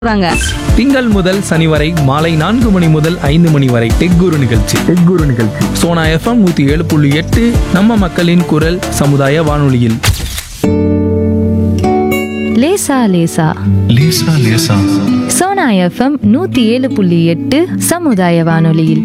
சொல்றாங்க திங்கள் முதல் சனி வரை மாலை நான்கு மணி முதல் ஐந்து மணி வரை டெக் குரு நிகழ்ச்சி டெக் குரு நிகழ்ச்சி சோனா எஃப்எம் நூத்தி ஏழு புள்ளி எட்டு நம்ம மக்களின் குரல் சமுதாய வானொலியில் லேசா லேசா லேசா லேசா சோனா எஃப்எம் நூத்தி ஏழு புள்ளி எட்டு சமுதாய வானொலியில்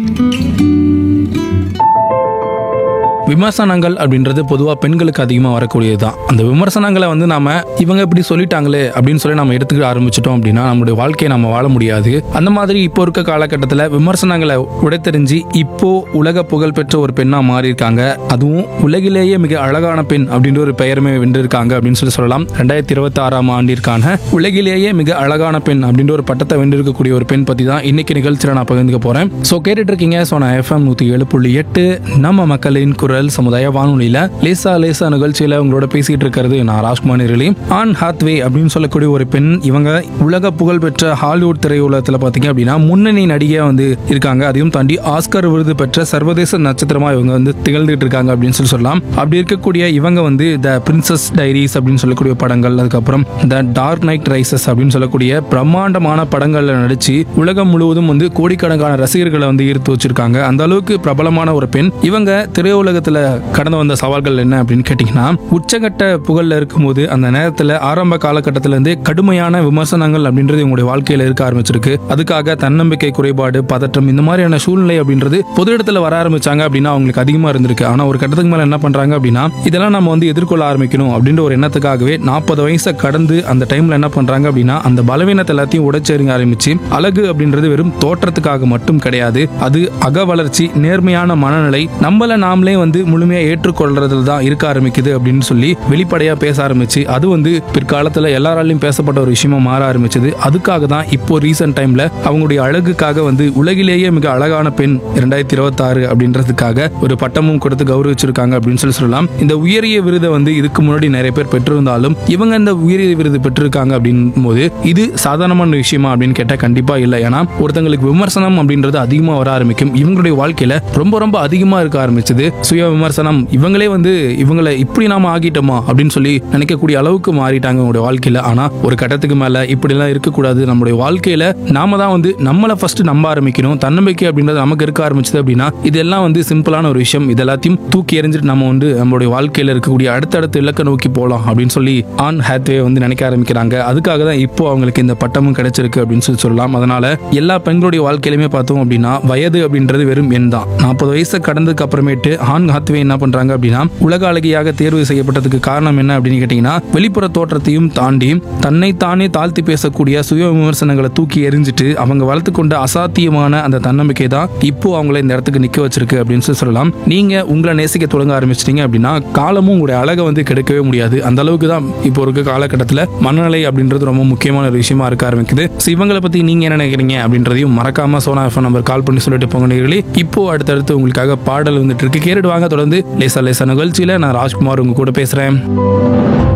விமர்சனங்கள் அப்படின்றது பொதுவாக பெண்களுக்கு அதிகமாக வரக்கூடியது தான் அந்த விமர்சனங்களை வந்து நாம இவங்க இப்படி சொல்லிட்டாங்களே அப்படின்னு சொல்லி நம்ம எடுத்துக்க ஆரம்பிச்சிட்டோம் அப்படின்னா நம்மளுடைய வாழ்க்கையை நம்ம வாழ முடியாது அந்த மாதிரி இப்போ இருக்க காலகட்டத்தில் விமர்சனங்களை உடைத்தெறிஞ்சு இப்போ உலக புகழ்பெற்ற ஒரு பெண்ணா மாறி இருக்காங்க அதுவும் உலகிலேயே மிக அழகான பெண் அப்படின்ற ஒரு பெயருமே வென்றிருக்காங்க அப்படின்னு சொல்லி சொல்லலாம் ரெண்டாயிரத்தி இருபத்தி ஆறாம் ஆண்டிற்கான உலகிலேயே மிக அழகான பெண் அப்படின்ற ஒரு பட்டத்தை வென்றிருக்கக்கூடிய ஒரு பெண் பத்தி தான் இன்னைக்கு நிகழ்ச்சியில் நான் பகிர்ந்துக்க போறேன் ஸோ கேட்டுட்டு இருக்கீங்க ஸோ நான் எஃப்எம் நூத்தி ஏழு புள்ளி எட்டு நம்ம மக்களின் குரல் சமுதாய வானொலியில லேசா லேசா நிகழ்ச்சியில உங்களோட பேசிட்டு இருக்கிறது நான் ராஜ்குமார் நிரலி ஆன் ஹாத்வே அப்படின்னு சொல்லக்கூடிய ஒரு பெண் இவங்க உலக புகழ்பெற்ற ஹாலிவுட் திரையுலகத்துல பாத்தீங்க அப்படின்னா முன்னணி நடிகையா வந்து இருக்காங்க அதையும் தாண்டி ஆஸ்கர் விருது பெற்ற சர்வதேச நட்சத்திரமா இவங்க வந்து திகழ்ந்துட்டு இருக்காங்க அப்படின்னு சொல்லி சொல்லலாம் அப்படி இருக்கக்கூடிய இவங்க வந்து த பிரின்சஸ் டைரிஸ் அப்படின்னு சொல்லக்கூடிய படங்கள் அதுக்கப்புறம் த டார்க் நைட் ரைசஸ் அப்படின்னு சொல்லக்கூடிய பிரம்மாண்டமான படங்கள்ல நடிச்சு உலகம் முழுவதும் வந்து கோடிக்கணக்கான ரசிகர்களை வந்து ஈர்த்து வச்சிருக்காங்க அந்த அளவுக்கு பிரபலமான ஒரு பெண் இவங்க திரையுலகத்துல கடந்து வந்த சவால்கள் என்ன அப்படின்னு கேட்டீங்கன்னா உச்சகட்ட புகழ்ல இருக்கும்போது அந்த நேரத்துல ஆரம்ப காலகட்டத்தில இருந்தே கடுமையான விமர்சனங்கள் அப்படின்றது இவங்களுடைய வாழ்க்கையில இருக்க ஆரம்பிச்சிருக்கு அதுக்காக தன்னம்பிக்கை குறைபாடு பதற்றம் இந்த மாதிரியான சூழ்நிலை அப்படின்றது பொது இடத்துல வர ஆரம்பிச்சாங்க அப்படின்னா அவங்களுக்கு அதிகமா இருந்திருக்கு ஆனா ஒரு கட்டத்துக்கு மேல என்ன பண்றாங்க அப்படின்னா இதெல்லாம் நம்ம வந்து எதிர்கொள்ள ஆரம்பிக்கணும் அப்படின்ற ஒரு எண்ணத்துக்காகவே நாற்பது வயசை கடந்து அந்த டைம்ல என்ன பண்றாங்க அப்படின்னா அந்த பலவீனத்தை எல்லாத்தையும் உடைச்செறிங்க ஆரம்பிச்சு அழகு அப்படின்றது வெறும் தோற்றத்துக்காக மட்டும் கிடையாது அது அக வளர்ச்சி நேர்மையான மனநிலை நம்மள நாமளே வந்து முழுமையா ஏற்றுக்கொள்றதுல தான் இருக்க ஆரம்பிக்குது அப்படின்னு சொல்லி வெளிப்படையா பேச ஆரம்பிச்சு அது வந்து பிற்காலத்துல எல்லாராலையும் பேசப்பட்ட ஒரு விஷயமா மாற ஆரம்பிச்சது அதுக்காக தான் இப்போ ரீசெண்ட் டைம்ல அவங்களுடைய அழகுக்காக வந்து உலகிலேயே மிக அழகான பெண் இரண்டாயிரத்தி இருபத்தி ஆறு அப்படின்றதுக்காக ஒரு பட்டமும் கொடுத்து கௌரவிச்சிருக்காங்க அப்படின்னு சொல்லி சொல்லலாம் இந்த உயரிய விருதை வந்து இதுக்கு முன்னாடி நிறைய பேர் பெற்றிருந்தாலும் இவங்க இந்த உயரிய விருது பெற்றிருக்காங்க அப்படின் போது இது சாதாரணமான விஷயமா அப்படின்னு கேட்டா கண்டிப்பா இல்லை ஏன்னா ஒருத்தங்களுக்கு விமர்சனம் அப்படின்றது அதிகமா வர ஆரம்பிக்கும் இவங்களுடைய வாழ்க்கையில ரொம்ப ரொம்ப அதிகமா இருக்க ஆரம்பிச்சது சுய விமர்சனம் இவங்களே வந்து இவங்களை இப்படி நாம ஆகிட்டோமா அப்படின்னு சொல்லி நினைக்கக்கூடிய அளவுக்கு மாறிட்டாங்க உங்களுடைய வாழ்க்கையில ஆனா ஒரு கட்டத்துக்கு மேல இப்படி எல்லாம் இருக்கக்கூடாது நம்மளுடைய வாழ்க்கையில நாம தான் வந்து நம்மளை ஃபர்ஸ்ட் நம்ப ஆரம்பிக்கணும் தன்னம்பிக்கை அப்படின்றது நமக்கு இருக்க ஆரம்பிச்சது அப்படின்னா இதெல்லாம் வந்து சிம்பிளான ஒரு விஷயம் இது எல்லாத்தையும் தூக்கி எறிஞ்சிட்டு நம்ம வந்து நம்மளுடைய வாழ்க்கையில இருக்கக்கூடிய அடுத்தடுத்த இலக்கை நோக்கி போகலாம் அப்படின்னு சொல்லி ஆன் ஹேத்வே வந்து நினைக்க ஆரம்பிக்கிறாங்க அதுக்காக தான் இப்போ அவங்களுக்கு இந்த பட்டமும் கிடைச்சிருக்கு அப்படின்னு சொல்லி சொல்லலாம் அதனால எல்லா பெண்களுடைய வாழ்க்கையிலுமே பார்த்தோம் அப்படின்னா வயது அப்படின்றது வெறும் எண் தான் நாற்பது வயசை கடந்ததுக்கு அப்புறமேட்டு ஆன் ஹாத்வே என்ன பண்றாங்க அப்படின்னா உலக அழகியாக தேர்வு செய்யப்பட்டதுக்கு காரணம் என்ன அப்படின்னு கேட்டீங்கன்னா வெளிப்புற தோற்றத்தையும் தாண்டி தன்னை தானே தாழ்த்தி பேசக்கூடிய சுய விமர்சனங்களை தூக்கி எறிஞ்சிட்டு அவங்க வளர்த்து கொண்ட அசாத்தியமான அந்த தன்னம்பிக்கை தான் இப்போ அவங்கள இந்த இடத்துக்கு நிக்க வச்சிருக்கு அப்படின்னு சொல்லி சொல்லலாம் நீங்க உங்களை நேசிக்க தொடங்க ஆரம்பிச்சிட்டீங்க அப்படின்னா காலமும் உங்களுடைய அழகை வந்து கெடுக்கவே முடியாது அந்த அளவுக்கு தான் இப்போ இருக்க காலகட்டத்தில் மனநிலை அப்படின்றது ரொம்ப முக்கியமான ஒரு விஷயமா இருக்க ஆரம்பிக்குது So இவங்களை பத்தி நீங்க என்ன நினைக்கிறீங்க அப்படின்றதையும் மறக்காம சோனா எஃப்எம் நம்பர் கால் பண்ணி சொல்லிட்டு போங்க நேயர்களே இப்போ அடுத்தடுத்து உங்களுக்காக பாடல் வந்துட்டு இருக்கு கேட்டுட்டு வாங்க தொடர்ந்து லேசா லேசா நிகழ்ச்சியில நான் ராஜ்குமார் உங்க கூட பேசுறேன்